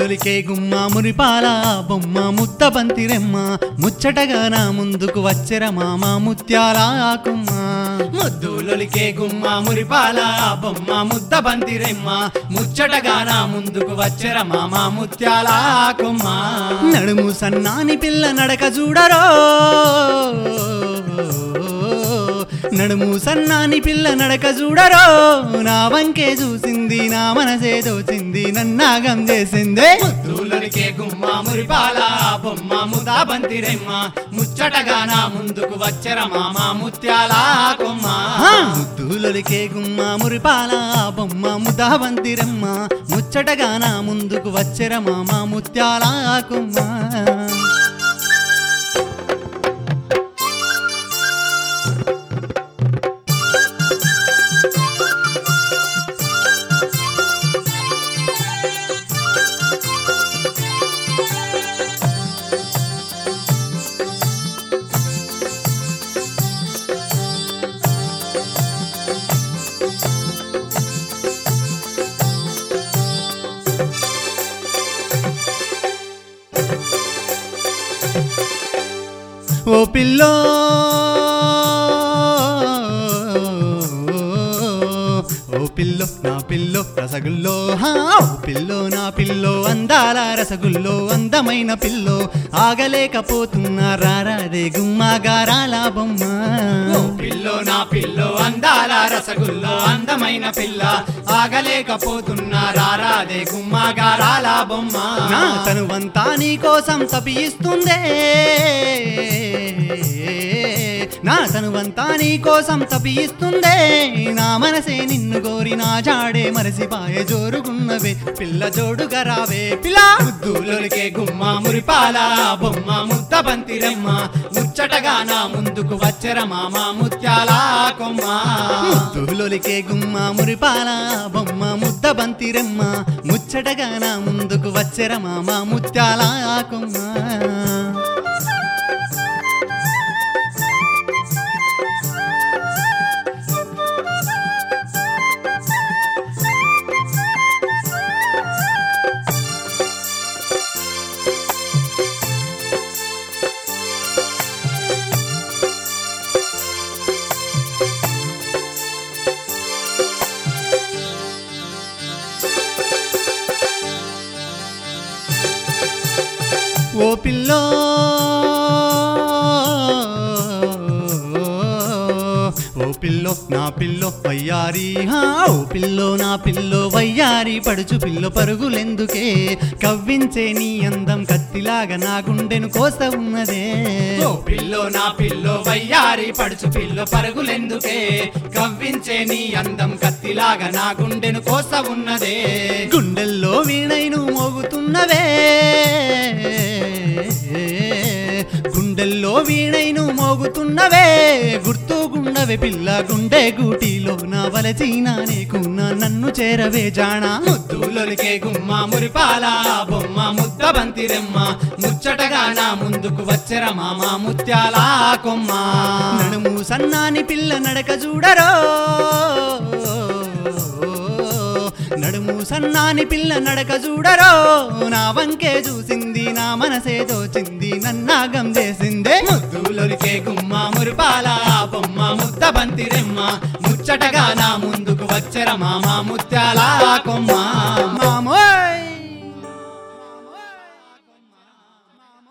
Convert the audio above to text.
ముద్దులొలికే గుమ్మ మురిపాల బొమ్మ ముద్ద బంతిరెమ్మ ముచ్చటగా నా ముందుకు వచ్చెర మామ ముత్యాల కుమ్మ ముద్దులొలికే గుమ్మ మురిపాల బొమ్మ ముద్ద బంతిరెమ్మ ముచ్చటగా నా ముందుకు వచ్చెర మామ ముత్యాల కుమ్మ నడుము సన్నాని పిల్ల నడక చూడరో నడుము సన్నాని పిల్ల నడక చూడరో నా వంకే చూసింది నా మనసే దోచింది నన్నాగం చేసిందే ముద్దులొలికే గుమ్మ మురిపాల బొమ్మ ముద బంతిరెమ్మ ముచ్చటగా నా ముందుకు వచ్చెర మామ ముత్యాల కుమ్మ ఆ, ముద్దులొలికే గుమ్మ మురిపాల బొమ్మ ముదావంతిరమ్మ ముచ్చటగా నా ముందుకు వచ్చెర మామ ముత్యాల కుమ్మ ఓ పిల్లో ఓ పిల్లో నా పిల్లో రసగుల్లో హా ఓ పిల్లో నా పిల్లో అందాల రసగుల్లో అందమైన పిల్లో ఆగలేకపోతున్నా రారాదే గుమ్మగారాల బొమ్మ ఓ పిల్లో నా పిల్లో అందాల రసగుల్లో అందమైన పిల్ల ఆగలేకపోతున్నా రారాదే గుమ్మగారాల బొమ్మ నా తనువంతా నీ కోసం తపిస్తుందే నా తనువంతా నీ కోసం తపిస్తుందే నా మనసే నిన్ను కోరి నా జాడే మరసిపాయే జోరుగున్నవే పిల్ల జోడుగా రావే పిల్ల ముద్దులొలికే గుమ్మ మురిపాల బొమ్మ ముద్ద బంతిరెమ్మ ముచ్చటగా నా ముందుకు వచ్చెర మామ ముత్యాల కొమ్మ ముద్దులొలికే గుమ్మ మురిపాల బొమ్మ ముద్ద బంతిరెమ్మ ముచ్చటగా నా ముందుకు వచ్చెర మామ ముత్యాల కొమ్మ ఓ పిల్లో ఓ పిల్లో నా పిల్లో వయ్యారి హా ఓ పిల్లో నా పిల్లో వయ్యారి పడుచు పిల్లో పరుగులెందుకే కవ్వించే నీ అందం కత్తిలాగా నా గుండెను కోస ఉన్నదే ఓ పిల్లో నా పిల్లో వయ్యారి పడుచు పిల్లో పరుగులెందుకే కవ్వించే నీ అందం కత్తిలాగా నా గుండెను కోస ఉన్నదే గుండెల్లో వీణైను మోగుతున్నవే గుండెల్లో వీణైను మోగుతున్నవే గుర్తుగుండవే పిల్ల గుండె గూటిలో నా వలచీనా నీకున్నా నన్ను చేరవే జానా ముద్దులొలికే గుమ్మ మురిపాల బొమ్మ ముద్ద బంతిరెమ్మ ముచ్చటగా నా ముందుకు వచ్చెర మామ ముత్యాల కొమ్మ నడుము సన్నాని పిల్ల నడక చూడరో నడుము సన్నాని పిల్ల నడక చూడరో నా వంకే చూసింది నా మనసే దోచింది నన్నాగం చేసిందే ముద్దులొలికే గుమ్మ మురిపాల బొమ్మ ముద్ద బంతిరెమ్మ ముచ్చటగా నా ముందుకు వచ్చెర మామ ముత్యాల కొమ్మ మామో